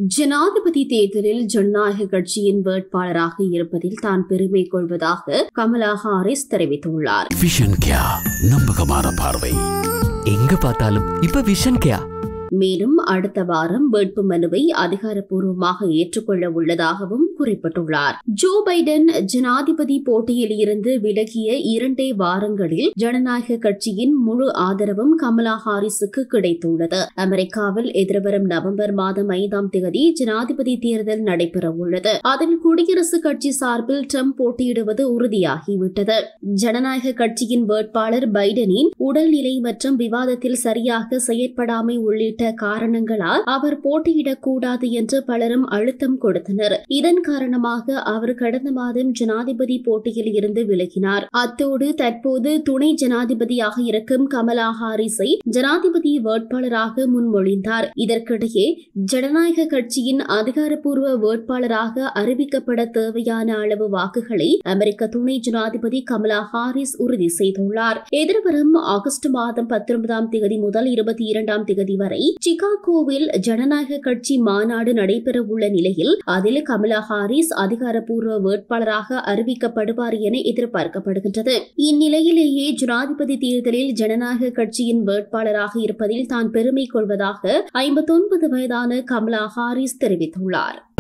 ஜனாதிபதி தேர்தலில் ஜனநாயக கட்சியின் வேட்பாளராக இருப்பதில் தான் பெருமை கொள்வதாக கமலா ஹாரிஸ் தெரிவித்துள்ளார் விஷன் கியா நம்பகமான பார்வை எங்க பார்த்தாலும் இப்ப விஷன் கேயா மேலும் அடுத்த வாரம் வேட்பு மனுவை அதிகாரப்பூர்வமாக ஏற்றுக்கொள்ள உள்ளதாகவும் குறிப்பிட்டுள்ளார் ஜோ பைடன் ஜனாதிபதி போட்டியில் இருந்து விலகிய இரண்டே வாரங்களில் ஜனநாயக கட்சியின் முழு ஆதரவும் கமலா ஹாரிஸுக்கு கிடைத்துள்ளது அமெரிக்காவில் எதிர்வரும் நவம்பர் மாதம் ஐந்தாம் தேதி ஜனாதிபதி தேர்தல் நடைபெற உள்ளது அதில் குடியரசுக் கட்சி சார்பில் ட்ரம்ப் போட்டியிடுவது உறுதியாகிவிட்டது ஜனநாயக கட்சியின் வேட்பாளர் பைடனின் உடல்நிலை மற்றும் விவாதத்தில் சரியாக செயற்படாமை உள்ளிட்ட காரணங்களால் அவர் போட்டியிடக் கூடாது என்று பலரும் அழுத்தம் கொடுத்தனர் இதன் காரணமாக அவர் கடந்த மாதம் ஜனாதிபதி போட்டியில் இருந்து விலகினார் அத்தோடு தற்போது துணை ஜனாதிபதியாக இருக்கும் கமலா ஹாரிஸை ஜனாதிபதி வேட்பாளராக முன்மொழிந்தார் இதற்கிடையே ஜனநாயக கட்சியின் அதிகாரப்பூர்வ வேட்பாளராக அறிவிக்கப்பட தேவையான அளவு வாக்குகளை அமெரிக்க துணை ஜனாதிபதி கமலா ஹாரிஸ் உறுதி செய்துள்ளார் எதிர்வரும் ஆகஸ்ட் மாதம் பத்தொன்பதாம் தேதி முதல் இருபத்தி இரண்டாம் தேதி வரை சிகாகோவில் ஜனநாயக கட்சி மாநாடு நடைபெற உள்ள நிலையில் அதில் கமலா ஹாரிஸ் அதிகாரப்பூர்வ வேட்பாளராக அறிவிக்கப்படுவார் என எதிர்பார்க்கப்படுகின்றது இந்நிலையிலேயே ஜனாதிபதி தேர்தலில் ஜனநாயக கட்சியின் வேட்பாளராக இருப்பதில் தான் பெருமை கொள்வதாக ஐம்பத்தொன்பது வயதான கமலா ஹாரிஸ் தெரிவித்துள்ளார்